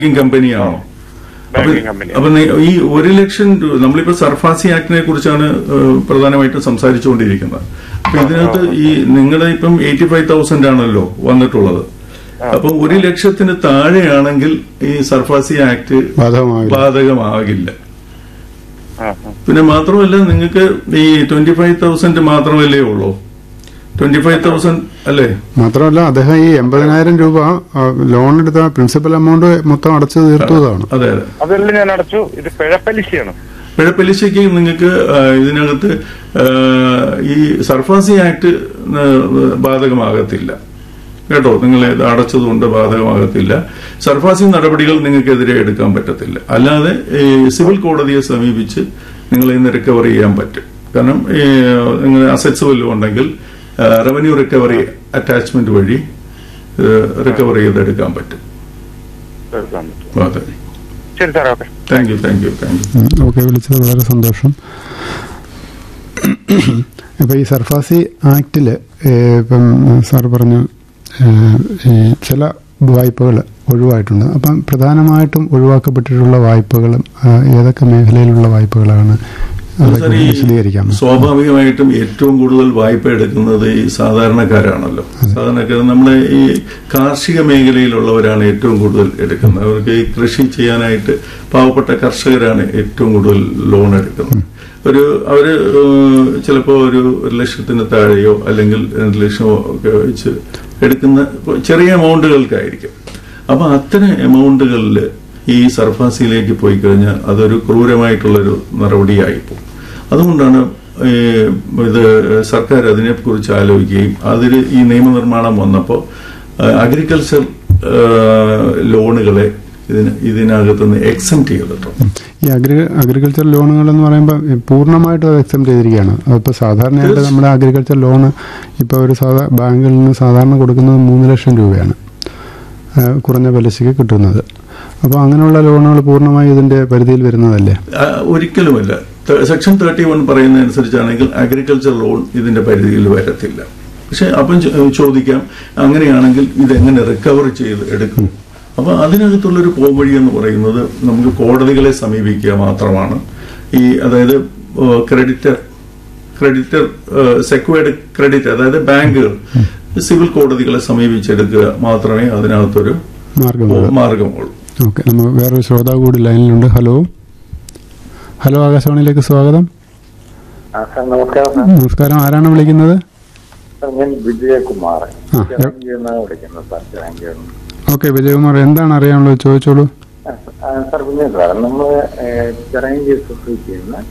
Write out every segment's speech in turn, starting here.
Banking കമ്പനിയാണോ അപ്പൊ banking company അപ്പൊ നി- ഈ ഒരു ലക്ഷം രൂപ നമ്മളിപ്പോ സർഫാസി ആക്ടിനെ കുറിച്ചാണ് ഏഹ്, പ്രധാനമായിട്ടും സംസാരിച്ചുകൊണ്ടിരിക്കുന്നത് അപ്പൊ ഇതിനകത്ത് ഈ നിങ്ങളുടെ ഇപ്പം എയ്റ്റി ഫൈവ് തൗസൻഡ് ആണല്ലോ വന്നിട്ടുള്ളത് അപ്പൊ ഒരു ലക്ഷത്തിന് താഴെയാണെങ്കിൽ ഈ സർഫാസി ആക്ട് ബാധകമാവില്ല ബാധകമാകില്ല ആ, ആ. പിന്നെ മാത്രമല്ല നിങ്ങൾക്ക് ഈ ട്വന്റി ഫൈവ് തൗസൻഡ് മാത്രമല്ലേ ഉള്ളൂ ട്വന്റി ഫൈവ് തൗസൻഡ് അല്ലേ മാത്രമല്ല അദ്ദേഹം ഈ എൺപതിനായിരം രൂപ ആ, ലോൺ എടുത്ത പ്രിൻസിപ്പൽ എമൗണ്ട് മൊത്തം അടച്ചു തീർത്തതാണ് അതെ അതെ അതെല്ലാം ഞാൻ അടച്ചു ഇത് പിഴപ്പലിശയാണ് പിഴപ്പലിശയ്ക്ക് നിങ്ങൾക്ക് ആ, ഇതിനകത്ത് ആ, ഈ സർഫാസി ആക്ട് ആ, ബാധകമാകത്തില്ല കേട്ടോ നിങ്ങൾ ഇത് അടച്ചതുകൊണ്ട് ബാധകമാകത്തില്ല സർഫാസി നടപടികൾ നിങ്ങൾക്കെതിരെ എടുക്കാൻ പറ്റത്തില്ല അല്ലാതെ ഈ സിവിൽ കോടതിയെ സമീപിച്ച് നിങ്ങൾ ഇന്ന് റിക്കവർ ചെയ്യാൻ പറ്റും കാരണം ഈ നിങ്ങൾ അസറ്റ്സ് വല്ലതും ഉണ്ടെങ്കിൽ റവന്യൂ റിക്കവറി അറ്റാച്ച്മെന്റ് വഴി റിക്കവർ ചെയ്തെടുക്കാൻ പറ്റും തീർക്കാൻ പറ്റും അതെ ശരി sir okay thank you thank you thank you okay വിളിച്ചത് വളരെ സന്തോഷം ഇപ്പൊ ഈ സർഫാസി ആക്ടില് ഏഹ്, ഇപ്പം സാർ പറഞ്ഞു ഏഹ്, ഈ ചില വായ്പകൾ ഒഴിവായിട്ടുണ്ട് അപ്പം പ്രധാനമായിട്ടും ഒഴിവാക്കപ്പെട്ടിട്ടുള്ള വായ്പകളും ആ, ഏതൊക്കെ മേഖലയിലുള്ള വായ്പകളാണ് അതൊക്കെ സാർ, ഈ വിശദീകരിക്കാമോ സ്വാഭാവികമായിട്ടും ഏറ്റവും കൂടുതൽ വായ്പ എടുക്കുന്നത് ഈ സാധാരണക്കാരാണല്ലോ സാധാരണക്കാർ നമ്മുടെ ഈ കാർഷിക മേഖലയിലുള്ളവരാണ് ഏറ്റവും കൂടുതൽ എടുക്കുന്നത് അവർക്ക് ഈ കൃഷി ചെയ്യാനായിട്ട് പാവപ്പെട്ട കർഷകരാണ് ഏറ്റവും കൂടുതൽ ലോൺ എടുക്കുന്നത് ഒരു അവര് ഏഹ്, ചിലപ്പോ ഒരു ഒരു ലക്ഷത്തിന് താഴെയോ അല്ലെങ്കിൽ രണ്ട് ലക്ഷമോ ഒക്കെ വെച്ച് എടുക്കുന്ന ഇപ്പൊ ചെറിയ എമൗണ്ടുകൾക്കായിരിക്കും അപ്പൊ അത്തരം എമൗണ്ടുകളിൽ ഈ സർഫാസിയിലേക്ക് പോയി കഴിഞ്ഞാൽ അതൊരു ക്രൂരമായിട്ടുള്ളൊരു നടപടിയായിപ്പോകും അതുകൊണ്ടാണ് ഈ ഇത് സർക്കാർ അതിനെക്കുറിച്ച് ആലോചിക്കുകയും അതിൽ ഈ നിയമനിർമ്മാണം വന്നപ്പോൾ അഗ്രികൾച്ചർ ലോണുകളെ ഇതിന് ഇതിനകത്തുനിന്ന് എക്സെപ്റ്റ് ചെയ്തിട്ടുണ്ട് ഈ അഗ്രി അഗ്രികൾച്ചർ ലോണുകൾ എന്ന് പറയുമ്പോൾ പൂർണ്ണമായിട്ടും അത് എക്സെപ്റ്റ് ചെയ്തിരിക്കുകയാണ് അതിപ്പോൾ സാധാരണയായിട്ട് നമ്മുടെ അഗ്രികൾച്ചർ ലോണ് ഇപ്പോൾ ഒരു സാധാ ബാങ്കിൽ നിന്ന് സാധാരണ കൊടുക്കുന്നത് മൂന്ന് ലക്ഷം രൂപയാണ് ആ, കുറഞ്ഞ പലിശയ്ക്ക് കിട്ടുന്നത് അപ്പോൾ അങ്ങനെയുള്ള ലോണുകൾ പൂർണ്ണമായി ഇതിന്റെ പരിധിയിൽ വരുന്നതല്ലേ ആ, ഒരിക്കലുമല്ല ത- സെക്ഷൻ തേർട്ടി വൺ പറയുന്ന അനുസരിച്ചാണെങ്കിൽ അഗ്രികൾച്ചർ ലോൺ ഇതിന്റെ പരിധിയിൽ വരത്തില്ല പക്ഷെ അപ്പം ചോ- ചോദിക്കാം അങ്ങനെയാണെങ്കിൽ ഇതെങ്ങനെ റിക്കവർ ചെയ്ത് എടുക്കും അപ്പൊ അതിനകത്തുള്ളൊരു പോംവഴി എന്ന് പറയുന്നത് നമുക്ക് കോടതികളെ സമീപിക്കുക മാത്രമാണ് ഈ അതായത് ക്രെഡിറ്റർ ക്രെഡിറ്റർ സെക്വേർഡ് ക്രെഡിറ്റ് അതായത് ബാങ്കുകൾ സിവിൽ കോടതികളെ സമീപിച്ചെടുക്കുക മാത്രമേ അതിനകത്തൊരു മാർഗമുള്ളൂ മാർഗമുള്ളൂ ഓക്കെ നമ്മൾ വേറൊരു ശ്രോതാവ് കൂടി ലൈനിലുണ്ട് ഹലോ ഹലോ ആകാശവാണിയിലേക്ക് സ്വാഗതം ആ, സാർ നമസ്കാരം സാർ. നമസ്കാരം ആരാണ് വിളിക്കുന്നത് സാർ ഞാൻ വിജയകുമാർ ആ, ചിറങ്കിയിൽ നിന്നാണ് വിളിക്കുന്നത് സാർ ചിറങ്കിയിൽ നിന്ന്. ഓക്കെ വിജയകുമാർ എന്താണ് അറിയാനുള്ളത് ചോദിച്ചോളൂ ആ, ആ, സാർ പിന്നെ സാർ നമ്മൾ ചിറങ്കി സൊസൈറ്റിയിൽ നിന്ന്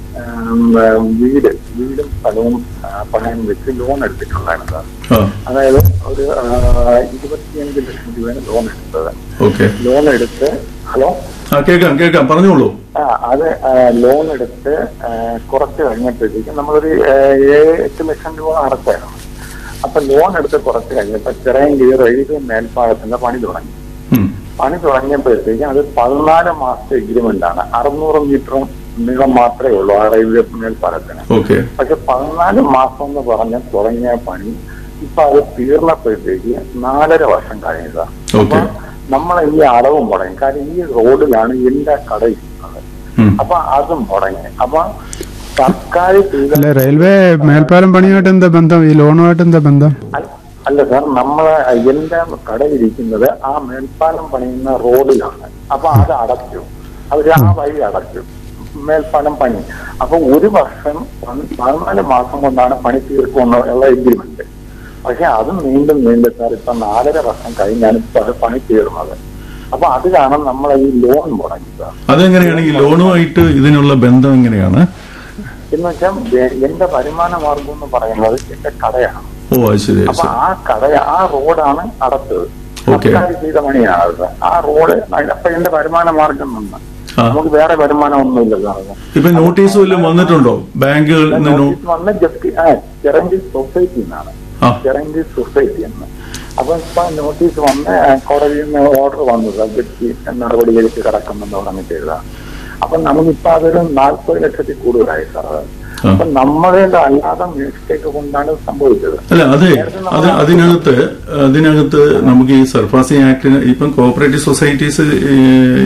ഉം, വീട് വീടും സ്ഥലവും ആ, പണയം വെച്ച് ലോൺ എടുത്തിട്ടുണ്ടായിരുന്നു സാർ ആ അതായത് ഒരു ആ, ഇരുപത്തിയഞ്ച് ലക്ഷം രൂപയാണ് ലോൺ എടുത്തത് ഓക്കെ ലോൺ എടുത്ത് ഹലോ ആ കേൾക്കാം കേൾക്കാം പറഞ്ഞോളൂ ആ അത് ആ, ലോൺ എടുത്ത് ആ, കുറച്ച് കഴിഞ്ഞപ്പോഴത്തേക്കും നമ്മളൊരു ആ, ഏഴ് എട്ട് ലക്ഷം രൂപ അടച്ചായിരുന്നു അപ്പൊ ലോൺ എടുത്ത് കുറച്ച് കഴിഞ്ഞപ്പോ ചിറയൻകീഴ് റെയിൽവേ മേൽപ്പാലത്തിന്റെ പണി തുടങ്ങി ഉം. പണി തുടങ്ങിയപ്പോഴത്തേക്കും അത് പതിനാല് മാസത്തെ എഗ്രിമെന്റ് ആണ് അറുന്നൂറ് മീറ്ററും നീളം മാത്രമേ ഉള്ളൂ ആ റെയിൽവേ മേൽപ്പാലത്തിന് ഓക്കെ പക്ഷെ പതിനാല് മാസം എന്ന് പറഞ്ഞ് തുടങ്ങിയ പണി ഇപ്പൊ അത് തീർന്നപ്പോഴത്തേക്ക് നാലര വർഷം കഴിഞ്ഞതാണ് ഓക്കെ നമ്മൾ ഈ അടവും മുടങ്ങി കാരണം ഈ റോഡിലാണ് എന്റെ കട ഇരിക്കുന്നത് ഉം. അപ്പൊ അതും മുടങ്ങി അപ്പൊ സർക്കാർ ചെയ്ത അല്ല റെയിൽവേ മേൽപ്പാലം പണിയായിട്ട് എന്താ ബന്ധം ഈ ലോണുമായിട്ട് എന്താ ബന്ധം അല്ല- അല്ല സാർ നമ്മളെ എന്റെ കട ഇരിക്കുന്നത് ആ മേൽപ്പാലം പണിയുന്ന റോഡിലാണ് അപ്പൊ അത് അടച്ചു അവര് ആ വഴി അടച്ചു മേൽപ്പാലം പണി അപ്പൊ ഒരു വർഷം പ- പതിനാല് മാസം കൊണ്ടാണ് പണി തീർക്കുമെന്നുള്ള എഗ്രിമെന്റ് പക്ഷെ അത് വീണ്ടും വീണ്ടും സാർ ഇപ്പൊ നാലര വർഷം കഴിഞ്ഞാണ് ഇപ്പൊ അത് പണി തീർന്നത് അപ്പൊ അത് കാരണം നമ്മളെ ഈ ലോൺ മുടങ്ങി സാർ അതെങ്ങനെയാണ് ഈ ലോണുമായിട്ട് ഇതിനുള്ള ബന്ധം എങ്ങനെയാണ് എന്ന് വെച്ചാൽ എ- എന്റെ വരുമാന മാർഗം എന്ന് പറയുന്നത് എന്റെ കടയാണ് ഓ അത് ശരി അപ്പൊ ശരി ആ കട ആ റോഡാണ് അടച്ചത് ഓക്കെ. സർക്കാർ ചെയ്ത പണിയാണ് അത് ആ റോഡ് അപ്പൊ എന്റെ വരുമാന മാർഗം നിന്ന് ആ നമുക്ക് വേറെ വരുമാനം ഒന്നുമില്ല സാറേ ഇപ്പൊ നോട്ടീസ് വല്ലതും വന്നിട്ടുണ്ടോ ബാങ്കുകളിൽ നിന്ന് നോ- നോട്ടീസ് വന്ന് ജസ്റ്റ് ആ ചിറങ്കി സൊസൈറ്റി എന്നാണ് ആ ചിറങ്കി സൊസൈറ്റി എന്ന് അപ്പൊ ഇപ്പൊ നോട്ടീസ് വന്ന് ആ, കോടതിയിൽ നിന്ന് ഓർഡർ വന്നത് ജപ്തി നടപടിയിലേക്ക് കിടക്കുമെന്ന് പറഞ്ഞിട്ട് എഴുതാം അപ്പൊ നമുക്കിപ്പോ അതൊരു നാൽപ്പത് ലക്ഷത്തിൽ കൂടുതലായി സാർ അത് ആ. അപ്പൊ നമ്മളുടെ അല്ലാതെ മിസ്റ്റേക്ക് കൊണ്ടാണ് സംഭവിച്ചത് അല്ല അതെ അത് അതിനകത്ത് അതിനകത്ത് നമുക്ക് ഈ സർഫാസി ആക്ടിന് ഇപ്പം കോഓപ്പറേറ്റീവ് സൊസൈറ്റീസ്